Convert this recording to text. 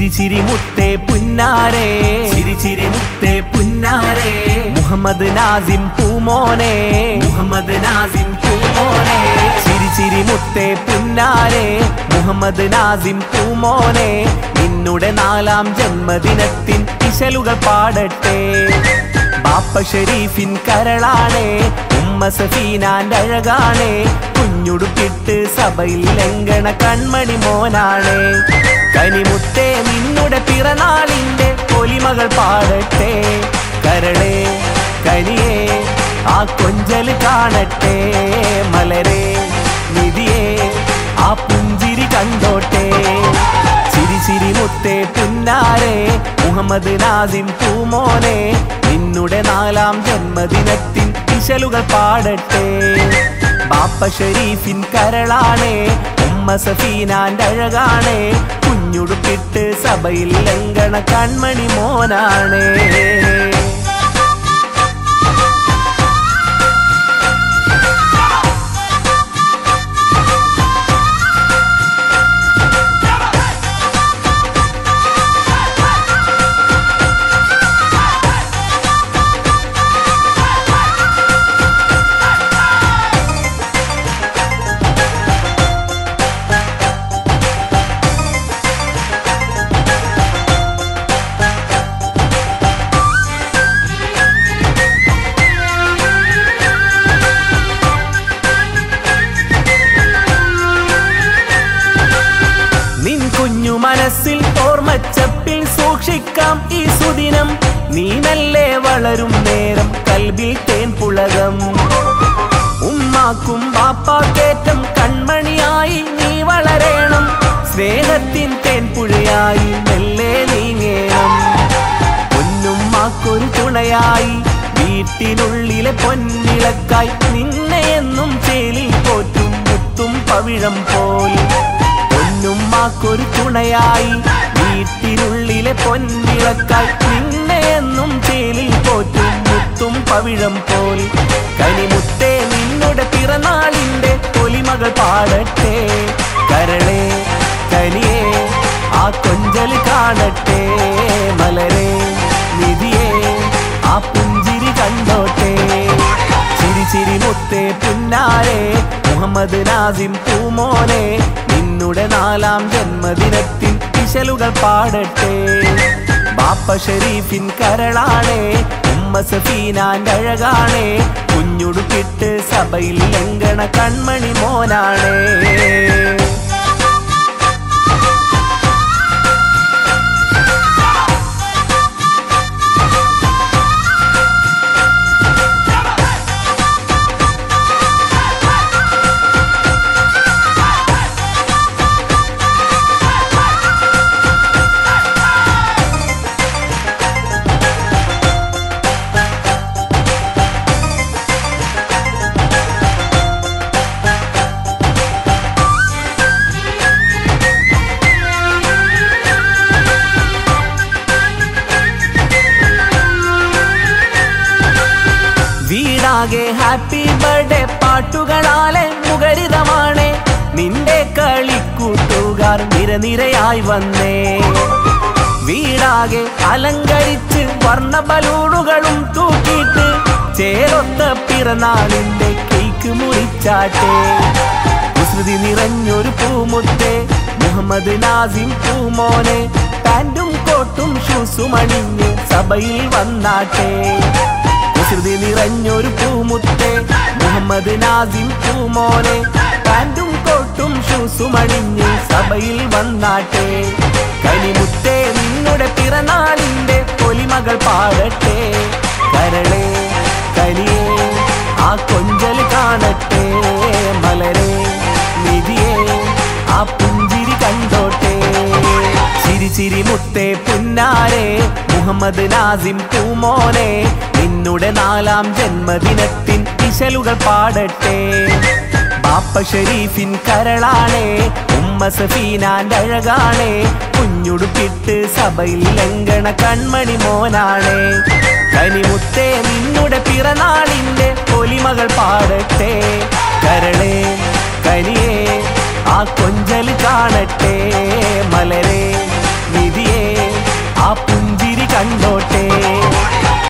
ചിരി മുത്തേ പുന്നാരേ ചിരി ചിരി മുത്തേ പുന്നാരേ മുഹമ്മദ് നാസിം പൂമോനെ മുഹമ്മദ് നാസിം പൂമോനെ ചിരി ചിരി മുത്തേ പുന്നാരേ മുഹമ്മദ് നാസിം പൂമോനെ നിന്നുടെ നാലാം ജന്മദിനത്തിൻ ഇശലുകൾ പാടട്ടെ ബാപ്പ ഷെരീഫിൻ കരളാണേ ഉമ്മ സഫീനാന്റെ അഴകാണേ കുഞ്ഞുടുപ്പിട്ട് സഭയിൽ ലംഘന കൺമണി മോനാണേ കനിമുത്തേ നിന്നുടെ പിറന്നാളിന്റെ പൊലിമകൾ പാടട്ടെ കരളേ കനിയേ ആ കൊഞ്ചല് കാണട്ടെ മലരേ നിധിയേ ആ പുഞ്ചിരി കണ്ടോട്ടെ ചിരി ചിരി മുത്തേ പുന്നാരെ മുഹമ്മദ് നാസിം പൂമോനെ നിന്നുടെ നാലാം ജന്മദിനത്തിൻ ഇശലുകൾ പാടട്ടെ ബാപ്പ ഷെരീഫിൻ കരളാണേ ഉമ്മ സഫീനാന്റെ അഴകാണേ കുഞ്ഞുടുപ്പിട്ട് സഭയിൽ ലംഘന കൺമണി മോനാണേ നിൻ കുഞ്ഞു മനസ്സിൽ ഓർമ്മച്ചപ്പിൽ സൂക്ഷിക്കാം ഈ സുദിനം നീ മെല്ലെ വളരും നേരം കൽബിൽ തേൻ പുളകം ഉമ്മാക്കും ബാപ്പാക്കേറ്റം കൺമണിയായി നീ വളരേണം സ്നേഹത്തിൻ തേൻ പുഴയായി മെല്ലെ നീങ്ങേണം പൊന്നുമ്മാക്കൊരു തുണയായി വീട്ടിനുള്ളിലെ പൊന്നിളക്കായി നിന്നെ എന്നും ചേലിൽ പോറ്റും മുത്തും പവിഴം പോൽ പൊന്നുമ്മാക്കൊരു തുണയായി വീട്ടിനുള്ളിലെ പൊന്നിളക്കായി നിന്നെ എന്നും ചേലിൽ പോറ്റും മുത്തും പവിഴം പോൽ കനിമുത്തേ നിന്നുടെ പിറന്നാളിന്റെ പൊലിമകൾ പാടട്ടെ കരളേ കനിയേ ആ കൊഞ്ചൽ കാണട്ടെ മലരേ നിധിയേ ആ പുഞ്ചിരി കണ്ടോട്ടെ ചിരി ചിരി മുത്തേ പുന്നാരെ മുഹമ്മദ് നാസിം പൂമോനെ നിന്നുടെ നാലാം ജന്മദിനത്തിൻ ഇശലുകൾ പാടട്ടെ ബാപ്പ ഷെരീഫിൻ കരളാണേ ഉമ്മ സഫീനാന്റെ അഴകാണേ കുഞ്ഞുടുപ്പിട്ട് സഭയിൽ ലംഘന കൺമണി മോനാണേ വീടാകെ ഹാപ്പി ബർത്ത്ഡേ പാട്ടുകളാലെ മുഖരിതമാണ് നിന്റെ കളിക്കൂട്ടുകാർ നിരനിരയായി വന്നേ വീടാകെ അലങ്കരിച്ച് വർണ്ണ ബലൂണുകളും തൂക്കിയിട്ട് ചേരൊത്ത പിറന്നാളിന്റെ കേക്ക് മുറിച്ചാട്ടെ കുസൃതി നിറഞ്ഞൊരു പൂമുത്തെ മുഹമ്മദ് നാസിം പൂമോനെ പാൻറ്റും കോട്ടും ഷൂസും അണിഞ്ഞ് സഭയിൽ വന്നാട്ടെ കുസൃതി നിറഞ്ഞൊരു പൂമുത്തെ മുഹമ്മദ് നാസിം പൂമോനെ പാൻറ്റും കോട്ടും ഷൂസും അണിഞ്ഞ് സഭയിൽ വന്നാട്ടെ കനിമുത്തേ നിന്നുടെ പിറന്നാളിന്റെ പൊലിമകൾ പാടട്ടെ കരളേ കനിയേ ആ കൊഞ്ചൽ കാണട്ടെ മലരേ നിധിയേ ആ പുഞ്ചിരി കണ്ടോട്ടെ ചിരി ചിരി മുത്തേ പുന്നാരെ മുഹമ്മദ് നാസിം പൂമോനെ നിന്നുടെ നാലാം ജന്മദിനത്തിൻ ഇശലുകൾ പാടട്ടെ ബാപ്പ ഷെരീഫിൻ കരളാണേ ഉമ്മ സഫീനാന്റെ അഴകാണേ കുഞ്ഞുടുപ്പിട്ട് സഭയിൽ ലംഘന കൺമണി മോനാണേ കനിമുത്തേ നിന്നുടെ പിറന്നാളിന്റെ പൊലിമകൾ പാടട്ടെ കരളേ കനിയേ ആ കൊഞ്ചൽ കാണട്ടെ